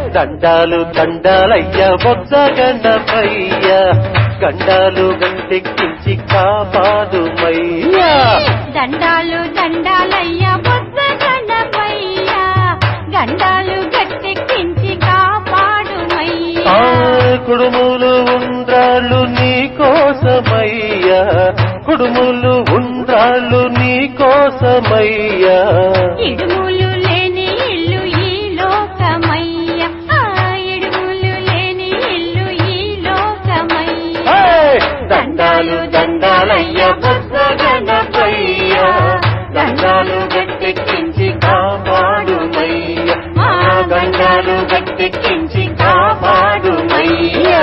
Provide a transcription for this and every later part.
దండాలు దండాలయ్య బొజ్జ గణపయ్య గండాలు గంటెక్కించి కాపాడుమయ్యా దండాలు దండాలయ్య బొత్స గణపయ్య గండాలు గట్టెక్కించి కాపాడుమయ్యా ఆ కుడుములు ఉండ్రాళ్ళు నీ కోసమయ్యా కుడుములు ఉండ్రాళ్ళు నీ కోసమయ్యా ఇడుములు లేని ఇల్లు ఈ లోకమయ్య ఆ ఇడుములు లేని ఇల్లు ఈ లోకమయ్య ఏయ్! దండాలు దండాలయ్య బొజ్జ గణపయ్య గండాలు గట్టెక్కించి కాపాడుమయ్య ఆ గండాలు గట్టెక్కించి కాపాడుమయ్యా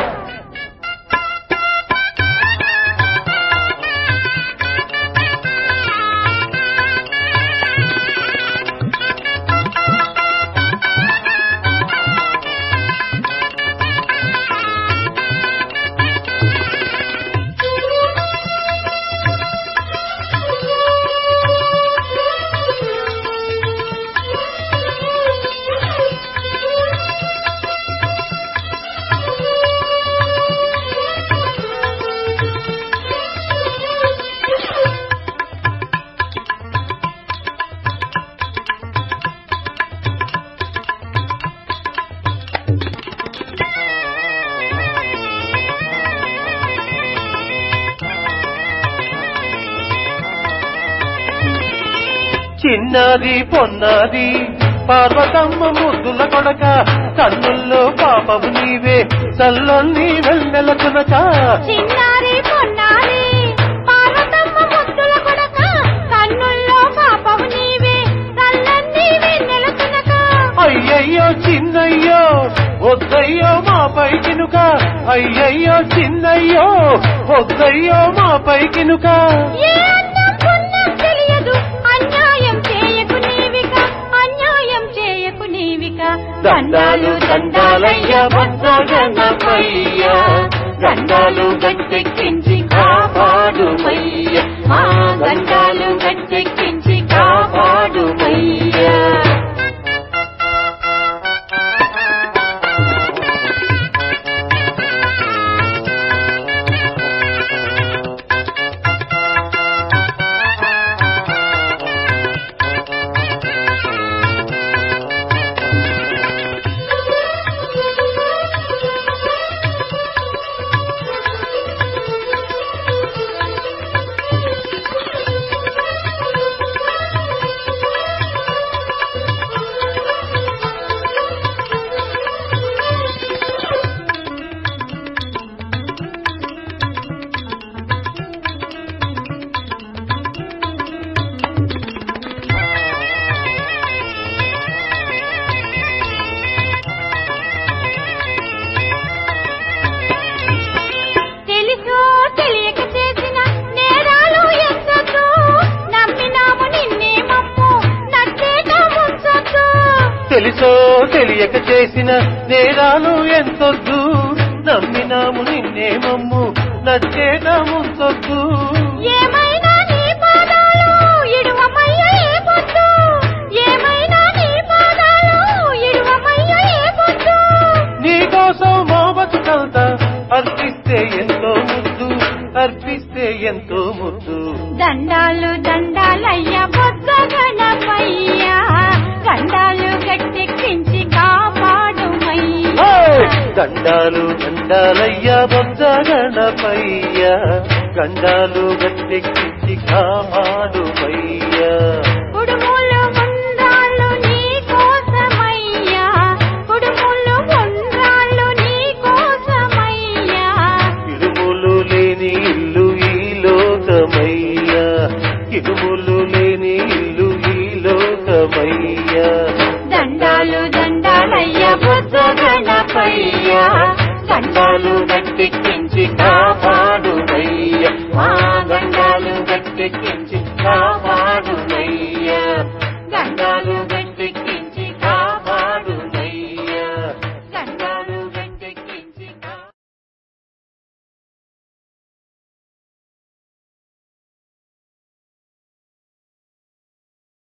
చిన్నది పొన్నది పార్వతమ్మ ముద్దుల కొడక కన్నుల్లో పాపము నీవే చల్లొన్ని వెన్నెల తునక చిన్నారి పొన్నారి పార్వతమ్మ ముద్దుల కొడక కన్నుల్లో పాపము నీవే కళ్ళన్నీ వెన్నెల తునక అయ్యయ్యో చిన్నయ్యో వద్దయ్యో మా పైకినుక అయ్యయ్యో చిన్నయ్యో వద్దయ్యో మా పైకినుక ఏ అన్నం పుణ్యం తెలియదు అన్యాయం చేయకు నీవిక అన్యాయం చేయకు నీవిక దండాలు దండాలయ్య బొజ్జ గణపయ్య గండాలు గట్టెక్కించి కాపాడుమయ్య మా గండాలు గట్టెక్కించి కాపాడుమయ్య తెలుసో తెలియక చేసిన నేరాలు ఎంతతో నమ్మినాము నిన్నే మమ్ము నచ్చేట ముంచొద్దు తెలుసో తెలియక చేసిన నేరాలు ఎంతొద్దు నమ్మినాము నిన్నే మమ్ము నచ్చేట ముంచొద్దు ఏమైనా నీ పాదాలు ఇడువమయ్య ఏ పొద్దు ఏమైనా నీ పాదాలు ఇడువమయ్య ఏ పొద్దు నీకోసం మా బతుకంతా అర్పిస్తే ఎంతో ముద్దు అర్పిస్తే ఎంతో ముద్దు దండాలు దండాలయ్య బొత్స గణపయ్య గండాలు గట్టెక్కించి కాపాడుమయ్య ఏయ్! దండాలు దండాలయ్య బొజ్జ గణపయ్య గండాలు గట్టెక్కించి కాపాడుమయ్యా కుడుములు ఉండ్రాళ్ళు నీ కోసమయ్యా కుడుములు ఉండ్రాళ్ళు నీ కోసమయ్యా ఇడుములు లేని ఇల్లు ఈ లోకమయ్యా ఇడుములు లేని ఇల్లు ఈ లోకమయ్యా దండాలు దండాలయ్య బుద్ధ గణపయ్యా దండాలు గట్టెక్కించి కాపాడుమయ్యా మా దండాలు గట్టెక్కించి